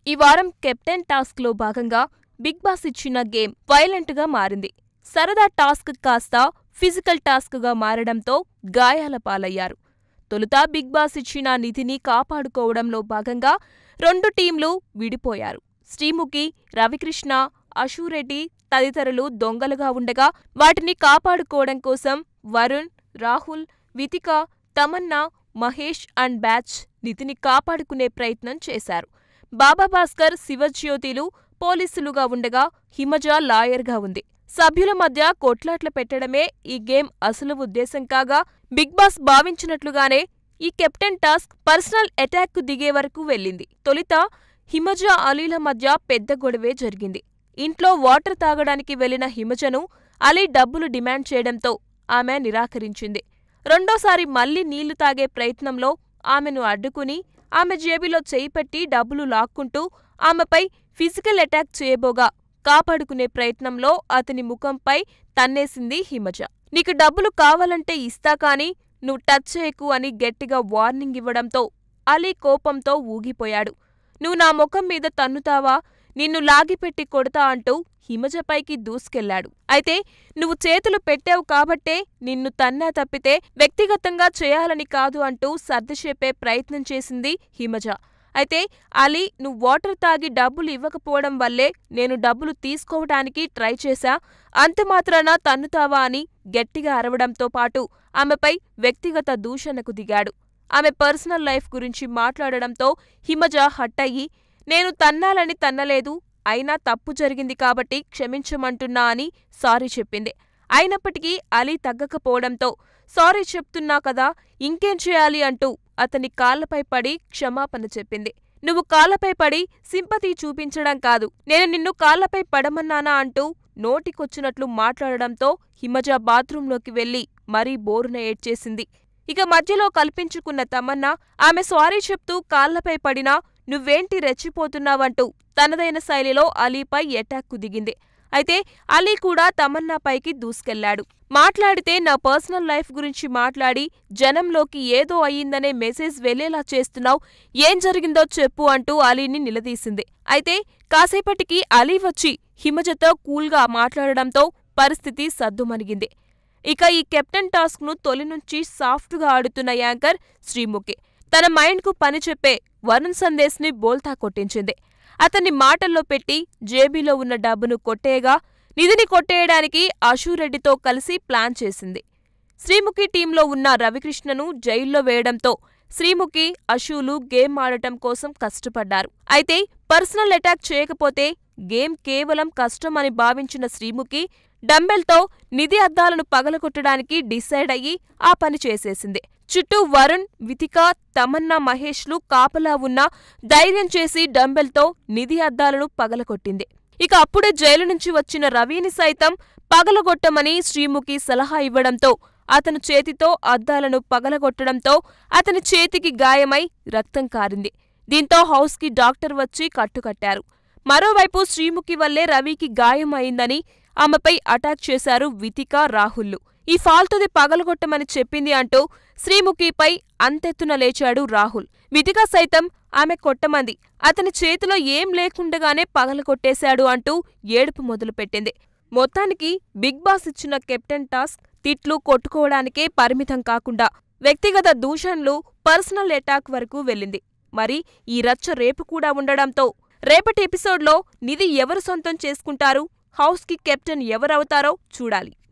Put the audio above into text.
ఈ వారం captain task లో భాగంగా బిగ్ బాస్ ఇచ్చిన గేమ్ వైలెంట్ గా మారింది సరదా టాస్క్ కాస్త ఫిజికల్ టాస్క్ గా మారడంతో గాయాల పాలయ్యారు తొలుత బిగ్ బాస్ ఇచ్చిన నిధిని కాపాడుకోవడంలో భాగంగా రెండు టీంలు విడిపోయారు శ్రీముఖి రవికృష్ణ అశూరెడ్డి తదితరులు దొంగలుగా ఉండగా వాటిని కాపాడుకోవడం కోసం వరుణ్ రాహుల్ వితిక తమన్నా మహేష్ అండ్ బ్యాచ్ నిధిని కాపాడుకునే ప్రయత్నం చేశారు బాబా భాస్కర్ శివజ్యోతిలు పోలీసులుగా ఉండగా హిమజ లాయర్గా ఉంది సభ్యుల మధ్య కొట్లాట్ల పెట్టడమే ఈ గేమ్ అసలు ఉద్దేశం కాగా బిగ్ బాస్ భావించినట్లుగానే ఈ కెప్టెన్ టాస్క్ పర్సనల్ అటాక్కు దిగే వరకు వెళ్ళింది తొలిత హిమజ అలీల మధ్య పెద్ద గొడవే జరిగింది ఇంట్లో వాటర్ తాగడానికి వెళ్లిన హిమజను అలీ డబ్బులు డిమాండ్ చేయడంతో ఆమె నిరాకరించింది రెండోసారి మళ్లీ నీళ్లు తాగే ప్రయత్నంలో ఆమెను అడ్డుకుని ఆమె జేబులో చేయి పెట్టి డబ్బులు లాక్కుంటూ ఆమెపై ఫిజికల్ అటాక్ చేయబోగా కాపాడుకునే ప్రయత్నంలో అతని ముఖంపై తన్నేసింది హిమజ నీకు డబ్బులు కావాలంటే ఇస్తా కాని నువ్వు టచ్ చేయకు అని గట్టిగా వార్నింగ్ ఇవ్వడంతో అలీ కోపంతో ఊగిపోయాడు నువ్వు నా ముఖం మీద తన్నుతావా నిన్ను లాగిపెట్టి కొడతా అంటూ హిమజపైకి దూసుకెళ్లాడు అయితే నువ్వు చేతులు పెట్టావు కాబట్టే నిన్ను తన్నా తప్పితే వ్యక్తిగతంగా చేయాలని కాదు అంటూ సర్దిచెప్పే ప్రయత్నం చేసింది హిమజ అయితే అలీ నువ్వు వాటర్ తాగి డబ్బులు ఇవ్వకపోవడం వల్లే నేను డబ్బులు తీసుకోవటానికి ట్రై చేశా అంతమాత్రాన తన్నుతావా అని గట్టిగా అరవడంతో పాటు ఆమెపై వ్యక్తిగత దూషణకు దిగాడు ఆమె పర్సనల్ లైఫ్ గురించి మాట్లాడడంతో హిమజ హట్టయి నేను తన్నాలని తన్నలేదు అయినా తప్పు జరిగింది కాబట్టి క్షమించమంటున్నా అని సారీ చెప్పింది అయినప్పటికీ అలీ తగ్గకపోవడంతో సారీ చెప్తున్నా కదా ఇంకేం చేయాలి అంటూ అతని కాళ్లపై పడి క్షమాపణ చెప్పింది నువ్వు కాళ్లపై పడి సింపతి చూపించడం కాదు నేను నిన్ను కాళ్లపై పడమన్నానా అంటూ నోటికొచ్చినట్లు మాట్లాడడంతో హిమజ బాత్రూంలోకి వెళ్లి మరీ బోరున ఏడ్చేసింది ఇక మధ్యలో కల్పించుకున్న తమన్నా ఆమె సారీ చెప్తూ కాళ్లపై పడినా నువ్వేంటి రెచ్చిపోతున్నావంటూ తనదైన శైలిలో అలీపై ఎటాక్కు దిగింది అయితే అలీ కూడా తమన్నాపైకి దూసుకెళ్లాడు మాట్లాడితే నా పర్సనల్ లైఫ్ గురించి మాట్లాడి జనంలోకి ఏదో అయ్యిందనే మెసేజ్ వెళ్లేలా చేస్తున్నావు ఏం జరిగిందో చెప్పు అంటూ అలీని నిలదీసింది అయితే కాసేపటికి అలీ వచ్చి హిమజతో కూల్గా మాట్లాడడంతో పరిస్థితి సద్దుమణిగింది ఇక ఈ కెప్టెన్ టాస్క్ను తొలి నుంచి సాఫ్ట్గా ఆడుతున్న యాంకర్ శ్రీముఖి తన మైండ్కు పని చెప్పే వరుణ్ సందేశ్ని బోల్తా కొట్టించింది అతన్ని మాటల్లో పెట్టి జేబీలో ఉన్న డబ్బును కొట్టేయగా నిధిని కొట్టేయడానికి అశూరెడ్డితో కలిసి ప్లాన్ చేసింది శ్రీముఖి టీంలో ఉన్న రవికృష్ణను జైల్లో వేయడంతో శ్రీముఖి అశూలు గేమ్ ఆడటం కోసం కష్టపడ్డారు అయితే పర్సనల్ అటాక్ చేయకపోతే గేమ్ కేవలం కష్టం అని భావించిన శ్రీముఖి డంబెల్తో నిధి అద్దాలను పగలగొట్టడానికి డిసైడ్ అయ్యి ఆ పని చేసేసింది చుట్టూ వరుణ్ వితిక తమన్నా మహేష్లు కాపలా ఉన్నా ధైర్యం చేసి డంబెల్తో నిధి అద్దాలను పగలగొట్టింది ఇక అప్పుడే జైలు నుంచి వచ్చిన రవిని సైతం పగలగొట్టమని శ్రీముఖి సలహా ఇవ్వడంతో అతను చేతితో అద్దాలను పగలగొట్టడంతో అతని చేతికి గాయమై రక్తం కారింది దీంతో హౌస్కి డాక్టర్ వచ్చి కట్టుకట్టారు మరోవైపు శ్రీముఖి వల్లే రవికి గాయం అయిందని ఆమెపై అటాక్ చేశారు వితిక రాహుల్లు ఈ ఫాల్తుది పగలగొట్టమని చెప్పింది అంటూ శ్రీముఖిపై అంతెత్తున లేచాడు రాహుల్ వితిక సైతం ఆమె కొట్టమంది అతని చేతిలో ఏం లేకుండగానే పగలగొట్టేశాడు అంటూ ఏడుపు మొదలుపెట్టింది మొత్తానికి బిగ్ బాస్ ఇచ్చిన కెప్టెన్ టాస్క్ తిట్లు కొట్టుకోవడానికే పరిమితం కాకుండా వ్యక్తిగత దూషణలు పర్సనల్ అటాక్ వరకు వెళ్ళింది మరి ఈ రచ్చ రేపు కూడా ఉండడంతో రేపటి ఎపిసోడ్లో నిధి ఎవరు సొంతం చేసుకుంటారు హౌస్కి కెప్టెన్ ఎవరవుతారో చూడాలి